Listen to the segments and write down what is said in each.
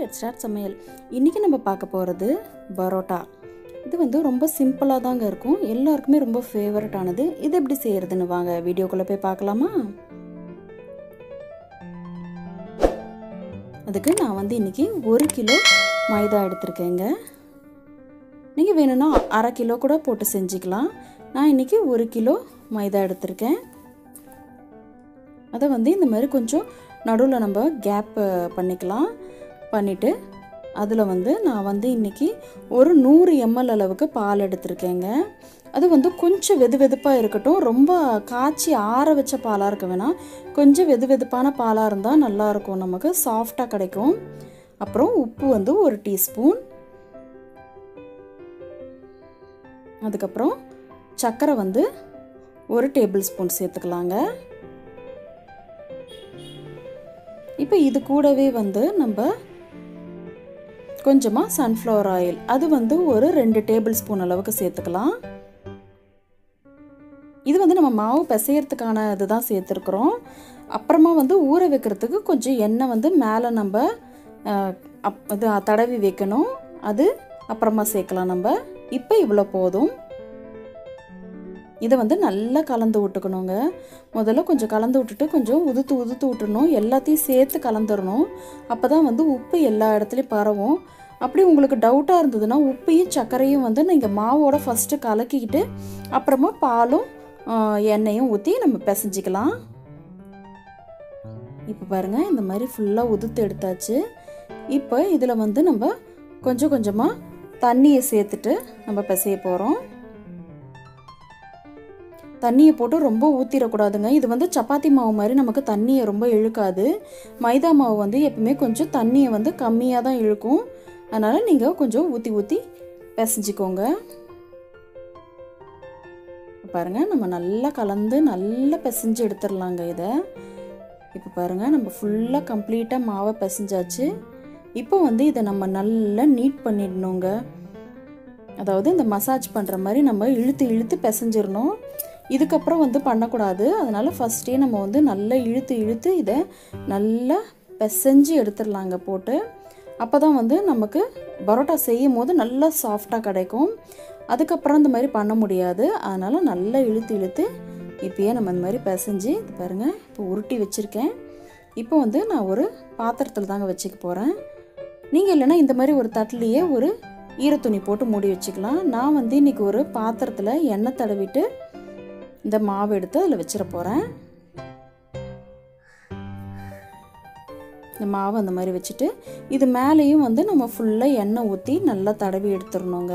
let start சமையல் இன்றைக்கி நம்ம பார்க்க போகிறது பரோட்டா இது வந்து ரொம்ப சிம்பிளாக தாங்க இருக்கும் எல்லாருக்குமே ரொம்ப ஃபேவரட்டானது இது எப்படி செய்கிறதுன்னு வாங்க வீடியோக்குள்ளே போய் பார்க்கலாமா அதுக்கு நான் வந்து இன்றைக்கி ஒரு கிலோ மைதா எடுத்திருக்கேங்க நீங்கள் வேணும்னா அரை கிலோ கூட போட்டு செஞ்சுக்கலாம் நான் இன்றைக்கி ஒரு கிலோ மைதா எடுத்திருக்கேன் அதை வந்து இந்த மாதிரி கொஞ்சம் நடுவில் நம்ம கேப் பண்ணிக்கலாம் பண்ணிவிட்டு அதில் வந்து நான் வந்து இன்றைக்கி ஒரு நூறு எம்எல் அளவுக்கு பால் எடுத்திருக்கேங்க அது வந்து கொஞ்சம் வெது வெதுப்பாக இருக்கட்டும் ரொம்ப காய்ச்சி ஆற வச்ச பாலாக இருக்க வேணாம் கொஞ்சம் வெது வெதுப்பான பாலாக இருந்தால் நல்லாயிருக்கும் நமக்கு சாஃப்டாக கிடைக்கும் அப்புறம் உப்பு வந்து ஒரு டீஸ்பூன் அதுக்கப்புறம் சர்க்கரை வந்து ஒரு டேபிள் ஸ்பூன் சேர்த்துக்கலாங்க இப்போ இது கூடவே வந்து நம்ம கொஞ்சமாக சன்ஃப்ளவர் ஆயில் அது வந்து ஒரு ரெண்டு டேபிள் ஸ்பூன் அளவுக்கு சேர்த்துக்கலாம் இது வந்து நம்ம மாவு பிசையறதுக்கான இதுதான் சேர்த்துருக்குறோம் அப்புறமா வந்து ஊற வைக்கிறதுக்கு கொஞ்சம் எண்ணெய் வந்து மேலே நம்ம அப் இது தடவி வைக்கணும் அது அப்புறமா சேர்க்கலாம் நம்ம இப்போ இவ்வளோ போதும் இதை வந்து நல்லா கலந்து விட்டுக்கணுங்க முதல்ல கொஞ்சம் கலந்து விட்டுட்டு கொஞ்சம் உதுத்து உதுத்து விட்டுறணும் எல்லாத்தையும் சேர்த்து கலந்துடணும் அப்போ தான் வந்து உப்பு எல்லா இடத்துலையும் பரவும் அப்படி உங்களுக்கு டவுட்டாக இருந்ததுன்னா உப்பையும் சர்க்கரையும் வந்து நீங்கள் மாவோட ஃபஸ்ட்டு கலக்கிக்கிட்டு அப்புறமா பாலும் எண்ணெயும் ஊற்றி நம்ம பிசைஞ்சிக்கலாம் இப்போ பாருங்கள் இந்த மாதிரி ஃபுல்லாக உதுத்து எடுத்தாச்சு இப்போ இதில் வந்து நம்ம கொஞ்சம் கொஞ்சமாக தண்ணியை சேர்த்துட்டு நம்ம பிசைய போகிறோம் தண்ணியை போட்டு ரொம்ப ஊற்றிடக்கூடாதுங்க இது வந்து சப்பாத்தி மாவு மாதிரி நமக்கு தண்ணியை ரொம்ப இழுக்காது மைதா மாவு வந்து எப்பவுமே கொஞ்சம் தண்ணியை வந்து கம்மியாக தான் இழுக்கும் அதனால் நீங்கள் கொஞ்சம் ஊற்றி ஊற்றி பிசைஞ்சிக்கோங்க பாருங்கள் நம்ம நல்லா கலந்து நல்லா பிசைஞ்சு எடுத்துடலாங்க இதை இப்போ பாருங்கள் நம்ம ஃபுல்லாக கம்ப்ளீட்டாக மாவை பிசைஞ்சாச்சு இப்போ வந்து இதை நம்ம நல்லா நீட் பண்ணிடணுங்க அதாவது இந்த மசாஜ் பண்ணுற மாதிரி நம்ம இழுத்து இழுத்து பிசைஞ்சிடணும் இதுக்கப்புறம் வந்து பண்ணக்கூடாது அதனால் ஃபஸ்ட்டே நம்ம வந்து நல்லா இழுத்து இழுத்து இதை நல்லா பிசைஞ்சு எடுத்துடலாங்க போட்டு அப்போ தான் வந்து நமக்கு பரோட்டா செய்யும் போது நல்லா சாஃப்டாக கிடைக்கும் அதுக்கப்புறம் இந்த மாதிரி பண்ண முடியாது அதனால் நல்லா இழுத்து இழுத்து இப்போயே நம்ம இந்த மாதிரி பிசைஞ்சு இது பாருங்கள் இப்போ உருட்டி வச்சுருக்கேன் இப்போ வந்து நான் ஒரு பாத்திரத்தில் தாங்க வச்சுக்க போகிறேன் நீங்கள் இல்லைன்னா இந்த மாதிரி ஒரு தட்டிலேயே ஒரு ஈரத்துணி போட்டு மூடி வச்சுக்கலாம் நான் வந்து இன்றைக்கி ஒரு பாத்திரத்தில் எண்ணெய் தடவிட்டு இந்த மாவு எடுத்து அதில் வச்சிட போகிறேன் இந்த மாவு அந்த மாதிரி வச்சுட்டு இது மேலேயும் வந்து நம்ம ஃபுல்லாக எண்ணெய் ஊற்றி நல்லா தடவி எடுத்துடணுங்க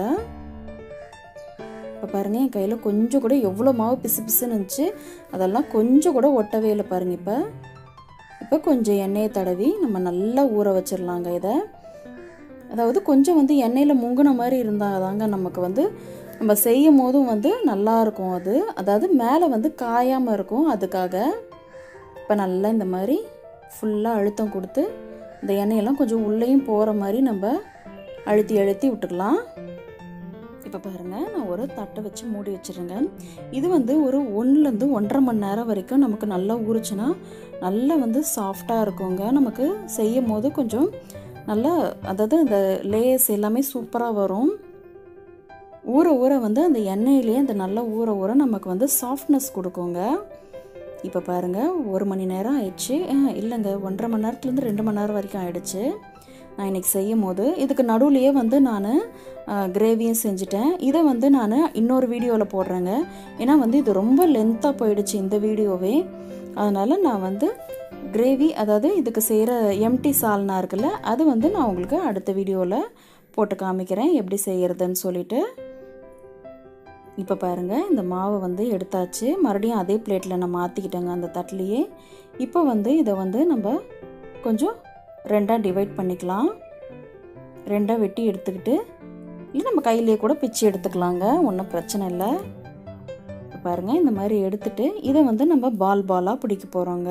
இப்போ பாருங்கள் என் கையில் கொஞ்சம் கூட எவ்வளோ மாவு பிசு பிசுன்னு இருந்துச்சு அதெல்லாம் கொஞ்சம் கூட ஒட்டவே இல்லை பாருங்கள் இப்போ இப்போ கொஞ்சம் எண்ணெயை தடவி நம்ம நல்லா ஊற வச்சிடலாங்க இதை அதாவது கொஞ்சம் வந்து எண்ணெயில் முங்கின மாதிரி இருந்தால் தாங்க நமக்கு வந்து நம்ம செய்யும் போதும் வந்து நல்லா இருக்கும் அது அதாவது மேலே வந்து காயாமல் இருக்கும் அதுக்காக இப்போ நல்லா இந்த மாதிரி ஃபுல்லாக அழுத்தம் கொடுத்து இந்த எண்ணெயெல்லாம் கொஞ்சம் உள்ளேயும் போகிற மாதிரி நம்ம அழுத்தி அழுத்தி விட்டுக்கலாம் இப்போ பாருங்கள் நான் ஒரு தட்டை வச்சு மூடி வச்சுருங்க இது வந்து ஒரு ஒன்றுலேருந்து ஒன்றரை மணி நேரம் வரைக்கும் நமக்கு நல்லா ஊறுச்சுன்னா நல்லா வந்து சாஃப்டாக இருக்குங்க நமக்கு செய்யும் போது கொஞ்சம் நல்லா அதாவது அந்த லேயர்ஸ் எல்லாமே சூப்பராக வரும் ஊற ஊற வந்து அந்த எண்ணெயிலேயே அந்த நல்லா ஊற ஊற நமக்கு வந்து சாஃப்ட்னஸ் கொடுக்குங்க இப்போ பாருங்கள் ஒரு மணி நேரம் ஆயிடுச்சு இல்லைங்க ஒன்றரை மணி நேரத்துலேருந்து ரெண்டு மணி நேரம் வரைக்கும் ஆயிடுச்சு நான் இன்றைக்கி செய்யும் போது இதுக்கு நடுவுலையே வந்து நான் கிரேவியும் செஞ்சுட்டேன் இதை வந்து நான் இன்னொரு வீடியோவில் போடுறேங்க ஏன்னா வந்து இது ரொம்ப லென்த்தாக போயிடுச்சு இந்த வீடியோவே அதனால் நான் வந்து கிரேவி அதாவது இதுக்கு செய்கிற எம்டி சால்னா இருக்குல்ல அது வந்து நான் உங்களுக்கு அடுத்த வீடியோவில் போட்டு காமிக்கிறேன் எப்படி செய்கிறதுன்னு சொல்லிட்டு இப்போ பாருங்கள் இந்த மாவை வந்து எடுத்தாச்சு மறுபடியும் அதே பிளேட்டில் நான் மாற்றிக்கிட்டேங்க அந்த தட்டிலையே இப்போ வந்து இதை வந்து நம்ம கொஞ்சம் ரெண்டாக டிவைட் பண்ணிக்கலாம் ரெண்டாக வெட்டி எடுத்துக்கிட்டு இல்லை நம்ம கையிலேயே கூட பிச்சு எடுத்துக்கலாங்க ஒன்றும் பிரச்சனை இல்லை பாருங்கள் இந்த மாதிரி எடுத்துட்டு இதை வந்து நம்ம பால் பாலாக பிடிக்க போகிறோங்க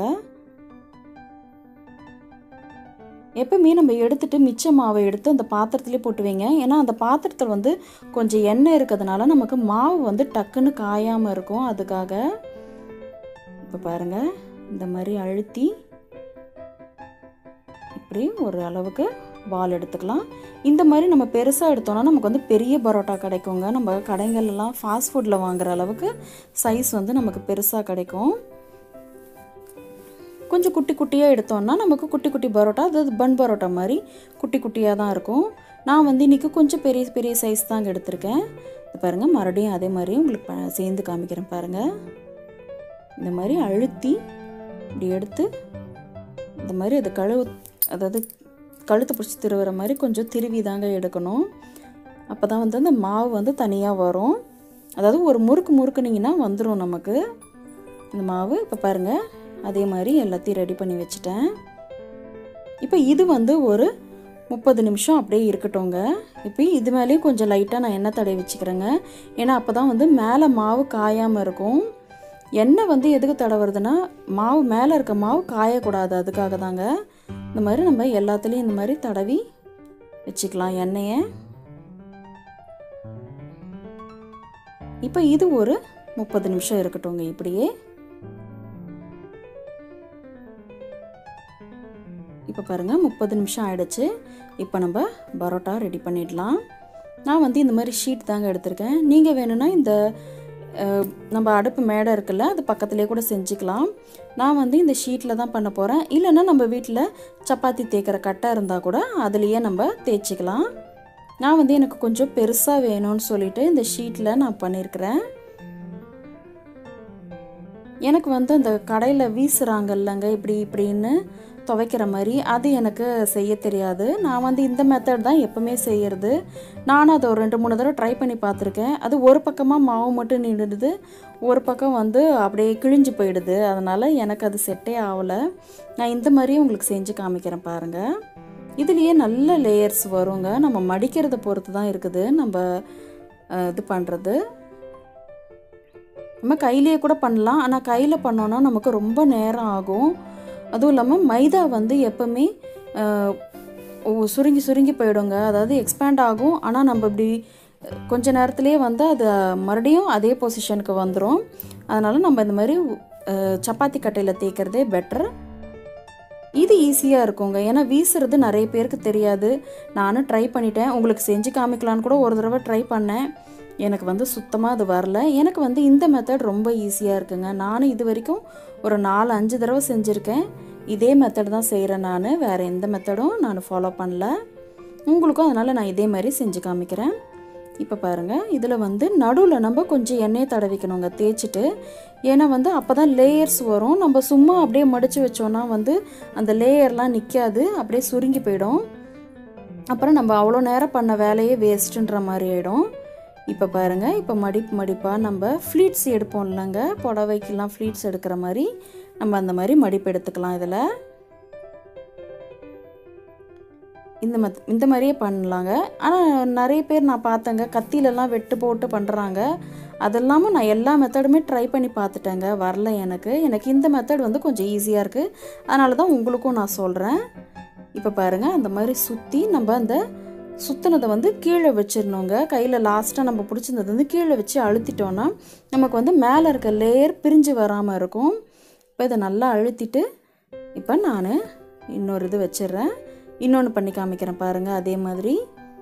எப்பவுமே நம்ம எடுத்துட்டு மிச்ச மாவை எடுத்து அந்த பாத்திரத்திலே போட்டு வைங்க ஏன்னா அந்த பாத்திரத்தில் வந்து கொஞ்சம் எண்ணெய் இருக்கிறதுனால நமக்கு மாவு வந்து டக்குன்னு காயாமல் இருக்கும் அதுக்காக இப்போ பாருங்கள் இந்த மாதிரி அழுத்தி இப்படி ஒரு அளவுக்கு பால் எடுத்துக்கலாம் இந்த மாதிரி நம்ம பெருசாக எடுத்தோம்னா நமக்கு வந்து பெரிய பரோட்டா கிடைக்குங்க நம்ம கடைகள்லாம் ஃபாஸ்ட் ஃபுட்டில் வாங்குற அளவுக்கு சைஸ் வந்து நமக்கு பெருசாக கிடைக்கும் கொஞ்சம் குட்டி குட்டியாக எடுத்தோம்னா நமக்கு குட்டி குட்டி பரோட்டா அதாவது பன் பரோட்டா மாதிரி குட்டி குட்டியாக தான் இருக்கும் நான் வந்து இன்றைக்கி கொஞ்சம் பெரிய பெரிய சைஸ் தாங்க எடுத்திருக்கேன் இது பாருங்கள் மறுபடியும் அதே மாதிரி உங்களுக்கு ப- சேர்ந்து காமிக்கிறேன் பாருங்கள் இந்த மாதிரி அழுத்தி இப்படி எடுத்து இந்த மாதிரி அது கழுவு அதாவது கழுத்து பிடிச்சி திருவுற மாதிரி கொஞ்சம் திருவி தாங்க எடுக்கணும் அப்போ தான் வந்து அந்த மாவு வந்து தனியாக வரும் அதாவது ஒரு முறுக்கு முறுக்குனிங்கன்னா வந்துடும் நமக்கு இந்த மாவு இப்போ பாருங்கள் அதே மாதிரி எல்லாத்தையும் ரெடி பண்ணி வச்சுட்டேன் இப்போ இது வந்து ஒரு முப்பது நிமிஷம் அப்படியே இருக்கட்டும்ங்க இப்போ இது மேலேயும் கொஞ்சம் லைட்டாக நான் எண்ணெய் தடவி வச்சுக்கிறேங்க ஏன்னா அப்போ தான் வந்து மேலே மாவு காயாமல் இருக்கும் எண்ணெய் வந்து எதுக்கு தடவுறதுன்னா மாவு மேலே இருக்க மாவு காயக்கூடாது அதுக்காக தாங்க இந்த மாதிரி நம்ம எல்லாத்துலேயும் இந்த மாதிரி தடவி வச்சுக்கலாம் எண்ணெயை இப்போ இது ஒரு முப்பது நிமிஷம் இருக்கட்டும்ங்க இப்படியே இப்போ பாருங்கள் முப்பது நிமிஷம் ஆயிடுச்சு இப்போ நம்ம பரோட்டா ரெடி பண்ணிடலாம் நான் வந்து இந்த மாதிரி ஷீட் தாங்க எடுத்திருக்கேன் நீங்கள் வேணும்னா இந்த அஹ், நம்ம அடுப்பு மேடை இருக்குல்ல அது பக்கத்துலேயே கூட செஞ்சுக்கலாம் நான் வந்து இந்த ஷீட்டில் தான் பண்ண போகிறேன் இல்லைன்னா நம்ம வீட்டில் சப்பாத்தி தேய்க்கிற கட்டை இருந்தால் கூட அதுலேயே நம்ம தேய்ச்சிக்கலாம் நான் வந்து எனக்கு கொஞ்சம் பெருசாக வேணும்னு சொல்லிட்டு இந்த ஷீட்டில் நான் பண்ணியிருக்கிறேன் எனக்கு வந்து அந்த கடையில் வீசுகிறாங்கல்லங்க இப்படி இப்படின்னு துவைக்கிற மாதிரி அது எனக்கு செய்ய தெரியாது நான் வந்து இந்த மெத்தட் தான் எப்பவுமே செய்யறது நானும் அதை ஒரு ரெண்டு மூணு தடவை ட்ரை பண்ணி பார்த்துருக்கேன் அது ஒரு பக்கமாக மாவு மட்டும் நின்றுடுது ஒரு பக்கம் வந்து அப்படியே கிழிஞ்சு போயிடுது அதனால் எனக்கு அது செட்டே ஆகலை நான் இந்த மாதிரி உங்களுக்கு செஞ்சு காமிக்கிறேன் பாருங்கள் இதுலேயே நல்ல லேயர்ஸ் வருங்க நம்ம மடிக்கிறத பொறுத்து தான் இருக்குது நம்ம அஹ், இது பண்ணுறது நம்ம கையிலேயே கூட பண்ணலாம் ஆனால் கையில் பண்ணோன்னா நமக்கு ரொம்ப நேரம் ஆகும் அதுவும் இல்லாமல் மைதா வந்து எப்பவுமே அஹ், ஒ- சுருங்கி சுருங்கி போயிடுங்க அதாவது எக்ஸ்பேண்ட் ஆகும் ஆனால் நம்ம இப்படி அஹ், கொஞ்ச நேரத்துலேயே வந்து அது மறுபடியும் அதே பொசிஷனுக்கு வந்துடும் அதனால் நம்ம இந்த மாதிரி அஹ், சப்பாத்தி கட்டையில் தேய்க்கிறதே பெட்டர் இது ஈஸியாக இருக்குங்க ஏன்னா வீசுறது நிறைய பேருக்கு தெரியாது நானும் ட்ரை பண்ணிட்டேன் உங்களுக்கு செஞ்சு காமிக்கலான்னு கூட ஒரு தடவை ட்ரை பண்ணேன் எனக்கு வந்து சுத்தமாக அது வரல எனக்கு வந்து இந்த மெத்தட் ரொம்ப ஈஸியாக இருக்குங்க நானும் இது வரைக்கும் ஒரு நாலு அஞ்சு தடவை செஞ்சுருக்கேன் இதே மெத்தட் தான் செய்கிறேன் நான் வேறு எந்த மெத்தடும் நான் ஃபாலோ பண்ணல உங்களுக்கும் அதனால் நான் இதே மாதிரி செஞ்சு காமிக்கிறேன் இப்போ பாருங்கள் இதில் வந்து நடுவில் நம்ம கொஞ்சம் எண்ணெயை தடவிக்கணுங்க தேய்ச்சிட்டு ஏன்னா வந்து அப்போ தான் லேயர்ஸ் வரும் நம்ம சும்மா அப்படியே மடித்து வச்சோன்னா வந்து அந்த லேயர்லாம் நிற்காது அப்படியே சுருங்கி போயிடும் அப்புறம் நம்ம அவ்வளோ நேரம் பண்ண வேலையே வேஸ்ட்டுன்ற மாதிரி ஆகிடும் இப்போ பாருங்கள் இப்போ மடிப்பு மடிப்பாக நம்ம ஃப்ளீட்ஸ் எடுப்போம் இல்லைங்க புடவைக்கெல்லாம் ஃப்ளீட்ஸ் எடுக்கிற மாதிரி நம்ம அந்த மாதிரி மடிப்பு எடுத்துக்கலாம் இதில் இந்த மத் இந்த மாதிரியே பண்ணலாங்க ஆனால் நிறைய பேர் நான் பார்த்தேங்க கத்தியிலலாம் வெட்டு போட்டு பண்ணுறாங்க அதெல்லாமும் நான் எல்லா மெத்தடுமே ட்ரை பண்ணி பார்த்துட்டேங்க வரல எனக்கு எனக்கு இந்த மெத்தட் வந்து கொஞ்சம் ஈஸியாக இருக்குது அதனால தான் உங்களுக்கும் நான் சொல்கிறேன் இப்போ பாருங்கள் அந்த மாதிரி சுற்றி நம்ம அந்த சுற்றினதை வந்து கீழே வச்சிடணுங்க கையில் லாஸ்ட்டாக நம்ம பிடிச்சிருந்தது வந்து கீழே வச்சு அழுத்திட்டோன்னா நமக்கு வந்து மேலே இருக்க லேயர் பிரிஞ்சு வராமல் இருக்கும் இப்போ இதை நல்லா அழுத்திட்டு இப்போ நான் இன்னொரு இது வச்சிடுறேன் இன்னொன்று பண்ணி காமிக்கிறேன் பாருங்கள் அதே மாதிரி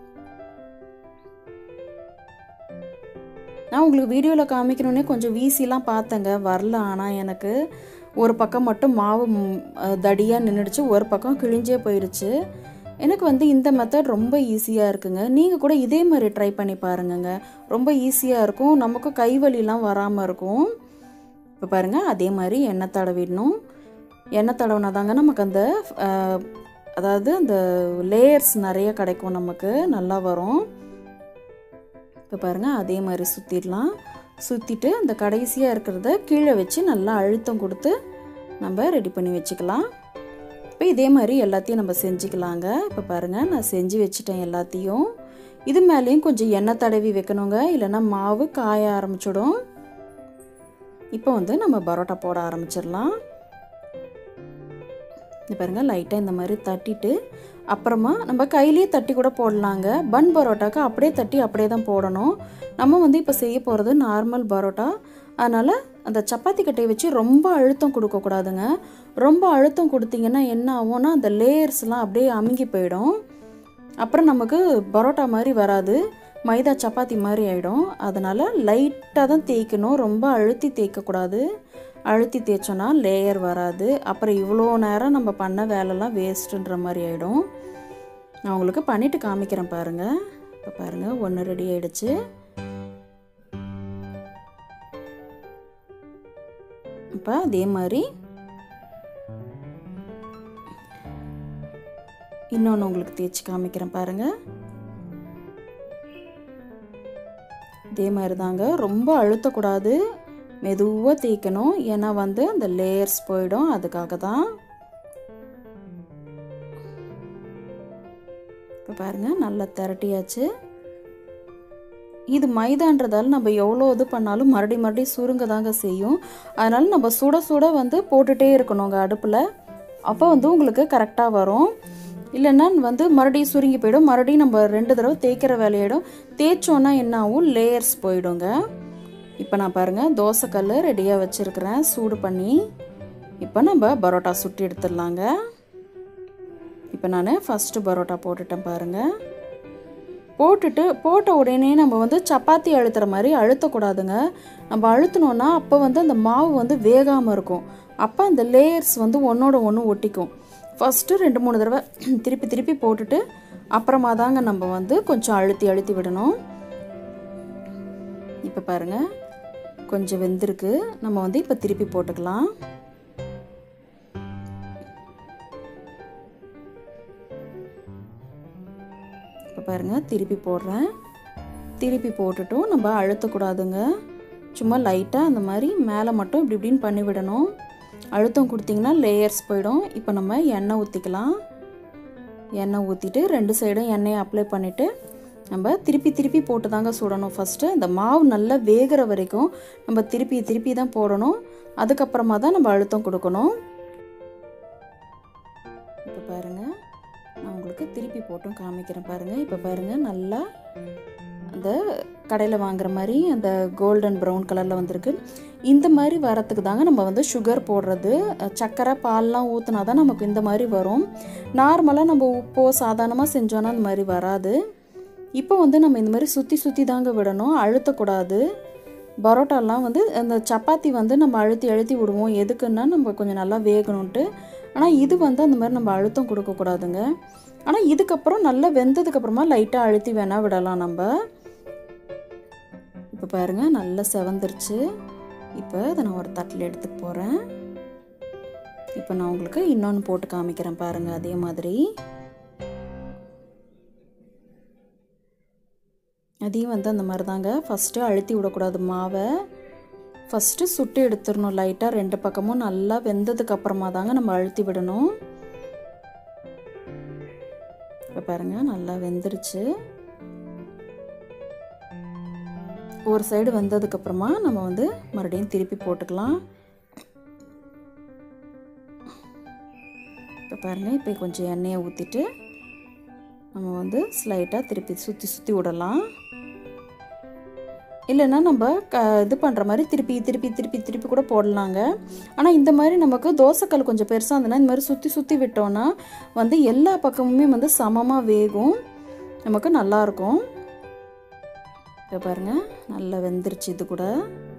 நான் உங்களுக்கு வீடியோவில் காமிக்கணுன்னே கொஞ்சம் வீசிலாம் பார்த்தேங்க வரல ஆனால் எனக்கு ஒரு பக்கம் மட்டும் மாவு தடியாக நின்றுடுச்சு ஒரு பக்கம் கிழிஞ்சே போயிடுச்சு எனக்கு வந்து இந்த மெத்தட் ரொம்ப ஈஸியாக இருக்குங்க நீங்கள் கூட இதே மாதிரி ட்ரை பண்ணி பாருங்கங்க ரொம்ப ஈஸியாக இருக்கும் நமக்கும் கை வலிலாம் வராமல் இருக்கும் இப்போ பாருங்கள் அதே மாதிரி எண்ணெய் தடவிடணும் எண்ணெய் தடவினா தாங்க நமக்கு அந்த அஹ், அதாவது அந்த லேயர்ஸ் நிறைய கிடைக்கும் நமக்கு நல்லா வரும் இப்போ பாருங்கள் அதே மாதிரி சுற்றிடலாம் சுற்றிட்டு அந்த கடைசியாக இருக்கிறத கீழே வச்சு நல்லா அழுத்தம் கொடுத்து நம்ம ரெடி பண்ணி வச்சுக்கலாம் இப்போ இதே மாதிரி எல்லாத்தையும் நம்ம செஞ்சுக்கலாங்க இப்போ பாருங்கள் நான் செஞ்சு வச்சுட்டேன் எல்லாத்தையும் இது மேலேயும் கொஞ்சம் எண்ணெய் தடவி வைக்கணுங்க இல்லைன்னா மாவு காய ஆரம்பிச்சிடும் இப்போ வந்து நம்ம பரோட்டா போட ஆரம்பிச்சிடலாம் இது பாருங்கள் லைட்டாக இந்த மாதிரி தட்டிட்டு அப்புறமா நம்ம கையிலேயே தட்டி கூட போடலாங்க பன் பரோட்டாக்கு அப்படியே தட்டி அப்படியே தான் போடணும் நம்ம வந்து இப்போ செய்ய போகிறது நார்மல் பரோட்டா அதனால் அந்த சப்பாத்தி கட்டையை வச்சு ரொம்ப அழுத்தம் கொடுக்கக்கூடாதுங்க ரொம்ப அழுத்தம் கொடுத்தீங்கன்னா என்ன ஆகும்னா அந்த லேயர்ஸ்லாம் அப்படியே அமுங்கி போயிடும் அப்புறம் நமக்கு பரோட்டா மாதிரி வராது மைதா சப்பாத்தி மாதிரி ஆகிடும் அதனால் லைட்டாக தான் தேய்க்கணும் ரொம்ப அழுத்தி தேய்க்கக்கூடாது அழுத்தி தேய்ச்சோன்னா லேயர் வராது அப்புறம் இவ்வளோ நேரம் நம்ம பண்ண வேலைலாம் வேஸ்ட்டுன்ற மாதிரி ஆகிடும் நான் உங்களுக்கு பண்ணிவிட்டு காமிக்கிறேன் பாருங்கள் இப்போ பாருங்கள் ஒன்று ரெடி ஆகிடுச்சு இப்போ அதே மாதிரி இன்னொன்று உங்களுக்கு தேய்ச்சி காமிக்கிறேன் பாருங்கள் இதே மாதிரி தாங்க ரொம்ப அழுத்தக்கூடாது மெதுவாக தேய்க்கணும் ஏன்னா வந்து அந்த லேயர்ஸ் போயிடும் அதுக்காக தான் இப்போ பாருங்கள் நல்லா திரட்டியாச்சு இது மைதான்றதால நம்ம எவ்வளோ இது பண்ணாலும் மறுபடி மறுபடி சுருங்க தாங்க செய்யும் அதனால் நம்ம சுட சுட வந்து போட்டுகிட்டே இருக்கணுங்க அடுப்பில் அப்போ வந்து உங்களுக்கு கரெக்டாக வரும் இல்லைன்னா வந்து மறுபடியும் சுருங்கி போயிடும் மறுபடியும் நம்ம ரெண்டு தடவை தேய்க்கிற வேலையிடும் தேய்ச்சோன்னா என்ன ஆகும் லேயர்ஸ் போயிடுங்க இப்போ நான் பாருங்கள் தோசைக்கல் ரெடியாக வச்சுருக்கிறேன் சூடு பண்ணி இப்போ நம்ம பரோட்டா சுட்டி எடுத்துடலாங்க இப்போ நான் ஃபஸ்ட்டு பரோட்டா போட்டுட்டேன் பாருங்கள் போட்டுட்டு போட்ட உடனே நம்ம வந்து சப்பாத்தி அழுத்துற மாதிரி அழுத்தக்கூடாதுங்க நம்ம அழுத்தினோன்னா அப்போ வந்து அந்த மாவு வந்து வேகாமல் இருக்கும் அப்போ அந்த லேயர்ஸ் வந்து ஒன்றோட ஒன்று ஒட்டிக்கும் ஃபஸ்ட்டு ரெண்டு மூணு தடவை திருப்பி திருப்பி போட்டுட்டு அப்புறமா தாங்க நம்ம வந்து கொஞ்சம் அழுத்தி அழுத்தி விடணும் இப்போ பாருங்கள் கொஞ்சம் வெந்திருக்கு நம்ம வந்து இப்போ திருப்பி போட்டுக்கலாம் இப்போ பாருங்கள் திருப்பி போடுறேன் திருப்பி போட்டுட்டும் நம்ம அழுத்தக்கூடாதுங்க சும்மா லைட்டாக அந்த மாதிரி மேலே மட்டும் இப்படி இப்படின்னு பண்ணி விடணும் அழுத்தம் கொடுத்திங்கன்னா லேயர்ஸ் போயிடும் இப்போ நம்ம எண்ணெய் ஊற்றிக்கலாம் எண்ணெய் ஊற்றிட்டு ரெண்டு சைடும் எண்ணெயை அப்ளை பண்ணிவிட்டு நம்ம திருப்பி திருப்பி போட்டு தாங்க சுடணும் ஃபஸ்ட்டு இந்த மாவு நல்லா வேகிற வரைக்கும் நம்ம திருப்பி திருப்பி தான் போடணும் அதுக்கப்புறமா தான் நம்ம அழுத்தம் கொடுக்கணும் இப்போ பாருங்கள் நான் உங்களுக்கு திருப்பி போட்டும் காமிக்கிறேன் பாருங்கள் இப்போ பாருங்கள் நல்லா அந்த கடையில் வாங்குற மாதிரி அந்த கோல்டன் ப்ரௌன் கலரில் வந்திருக்கு இந்த மாதிரி வரத்துக்கு தாங்க நம்ம வந்து சுகர் போடுறது சர்க்கரை பால்லாம் ஊற்றினா தான் நமக்கு இந்த மாதிரி வரும் நார்மலாக நம்ம உப்போ சாதாரணமாக செஞ்சோன்னா அந்த மாதிரி வராது இப்போ வந்து நம்ம இந்த மாதிரி சுற்றி சுற்றி தாங்க விடணும் அழுத்தக்கூடாது பரோட்டாலாம் வந்து அந்த சப்பாத்தி வந்து நம்ம அழுத்தி அழுத்தி விடுவோம் எதுக்குன்னா நம்ம கொஞ்சம் நல்லா வேகணுன்ட்டு ஆனால் இது வந்து அந்த மாதிரி நம்ம அழுத்தம் கொடுக்கக்கூடாதுங்க ஆனால் இதுக்கப்புறம் நல்லா வெந்ததுக்கப்புறமா லைட்டாக அழுத்தி வேணால் விடலாம் நம்ம இப்போ பாருங்கள் நல்லா செவந்துருச்சு இப்போ அதை நான் ஒரு தட்டில் எடுத்துக்க போகிறேன் இப்போ நான் உங்களுக்கு இன்னொன்று போட்டு காமிக்கிறேன் பாருங்கள் அதே மாதிரி அதையும் வந்து அந்த மாதிரி தாங்க ஃபஸ்ட்டு அழுத்தி விடக்கூடாது மாவை ஃபஸ்ட்டு சுட்டு எடுத்துடணும் லைட்டாக ரெண்டு பக்கமும் நல்லா வெந்ததுக்கு அப்புறமா தாங்க நம்ம அழுத்தி விடணும் இப்போ பாருங்கள் நல்லா வெந்துருச்சு ஒரு சைடு வெந்ததுக்கப்புறமா நம்ம வந்து மறுபடியும் திருப்பி போட்டுக்கலாம் இப்போ பாருங்கள் இப்போ கொஞ்சம் எண்ணெயை ஊற்றிட்டு நம்ம வந்து ஸ்லைட்டாக திருப்பி சுற்றி சுற்றி விடலாம் இல்லைன்னா நம்ம க இது பண்ணுற மாதிரி திருப்பி திருப்பி திருப்பி திருப்பி கூட போடலாங்க ஆனால் இந்த மாதிரி நமக்கு தோசைக்கல் கொஞ்சம் பெருசாக இருந்ததுன்னா இந்த மாதிரி சுற்றி சுற்றி விட்டோன்னா வந்து எல்லா பக்கமுமே வந்து சமமாக வேகும் நமக்கு நல்லாயிருக்கும் இப்போ பாருங்கள் நல்லா வெந்துருச்சு இது கூட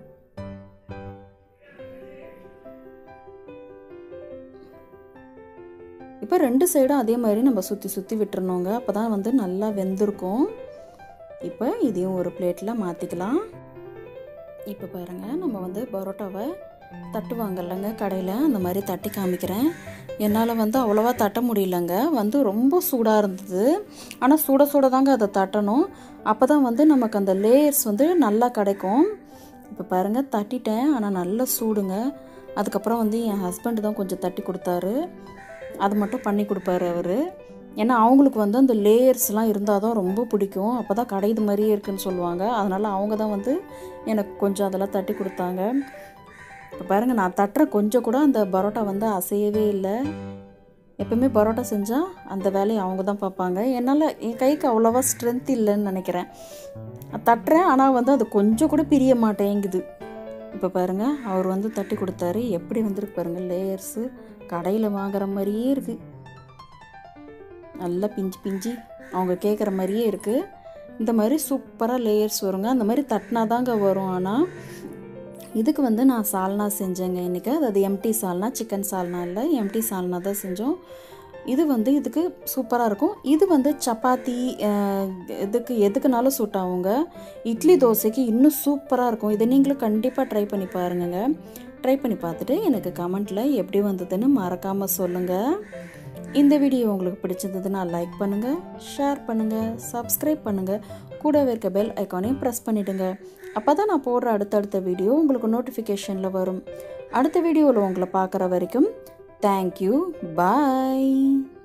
இப்போ ரெண்டு சைடும் அதே மாதிரி நம்ம சுற்றி சுற்றி விட்டுறணுங்க அப்போ தான் வந்து நல்லா வெந்திருக்கும் இப்போ இதையும் ஒரு பிளேட்டில் மாற்றிக்கலாம் இப்போ பாருங்கள் நம்ம வந்து பரோட்டாவை தட்டுவாங்கல்லங்க கடையில் அந்த மாதிரி தட்டி காமிக்கிறேன் என்னால் வந்து அவ்வளோவா தட்ட முடியலங்க வந்து ரொம்ப சூடாக இருந்தது ஆனால் சுட சுட தாங்க அதை தட்டணும் அப்போ தான் வந்து நமக்கு அந்த லேயர்ஸ் வந்து நல்லா கிடைக்கும் இப்போ பாருங்கள் தட்டிட்டேன் ஆனால் நல்ல சூடுங்க அதுக்கப்புறம் வந்து என் ஹஸ்பண்ட் தான் கொஞ்சம் தட்டி கொடுத்தாரு அது மட்டும் பண்ணி கொடுப்பாரு அவர் ஏன்னா அவங்களுக்கு வந்து அந்த லேயர்ஸ்லாம் இருந்தால் தான் ரொம்ப பிடிக்கும் அப்போ தான் கடைது மாதிரியே இருக்குன்னு சொல்லுவாங்க அதனால் அவங்க தான் வந்து எனக்கு கொஞ்சம் அதெல்லாம் தட்டி கொடுத்தாங்க இப்போ பாருங்கள் நான் தட்டுற கொஞ்சம் கூட அந்த பரோட்டா வந்து அசையவே இல்லை எப்பவுமே பரோட்டா செஞ்சால் அந்த வேலையை அவங்க தான் பார்ப்பாங்க என்னால் என் கைக்கு அவ்வளோவா ஸ்ட்ரென்த் இல்லைன்னு நினைக்கிறேன் தட்டுறேன் ஆனால் வந்து அது கொஞ்சம் கூட பிரிய மாட்டேங்குது இப்போ பாருங்கள் அவர் வந்து தட்டி கொடுத்தாரு எப்படி வந்திருக்கு பாருங்கள் லேயர்ஸு கடையில் வாங்குற மாதிரியே இருக்குது நல்லா பிஞ்சு பிஞ்சு அவங்க கேட்குற மாதிரியே இருக்குது இந்த மாதிரி சூப்பராக லேயர்ஸ் வருங்க அந்த மாதிரி தட்டினா தாங்க வரும் ஆனால் இதுக்கு வந்து நான் சால்னா செஞ்சேங்க இன்றைக்கி அதாவது எம்டி சால்னா சிக்கன் சால்னா இல்லை எம்டி சால்னா தான் செஞ்சோம் இது வந்து இதுக்கு சூப்பராக இருக்கும் இது வந்து சப்பாத்தி அஹ், இதுக்கு எதுக்குனாலும் சூட் ஆகுங்க இட்லி தோசைக்கு இன்னும் சூப்பராக இருக்கும் இதை நீங்களும் கண்டிப்பாக ட்ரை பண்ணி பாருங்கங்க ட்ரை பண்ணி பார்த்துட்டு எனக்கு கமெண்ட்டில் எப்படி வந்ததுன்னு மறக்காமல் சொல்லுங்கள் இந்த வீடியோ உங்களுக்கு பிடிச்சிருந்ததுன்னா லைக் பண்ணுங்கள் ஷேர் பண்ணுங்கள் சப்ஸ்கிரைப் பண்ணுங்கள் கூடவே இருக்க பெல் ஐக்கானையும் ப்ரெஸ் பண்ணிவிடுங்க அப்போ தான் நான் போடுற அடுத்தடுத்த வீடியோ உங்களுக்கு நோட்டிஃபிகேஷனில் வரும் அடுத்த வீடியோவில் உங்களை பார்க்குற வரைக்கும் தேங்க்யூ பாய்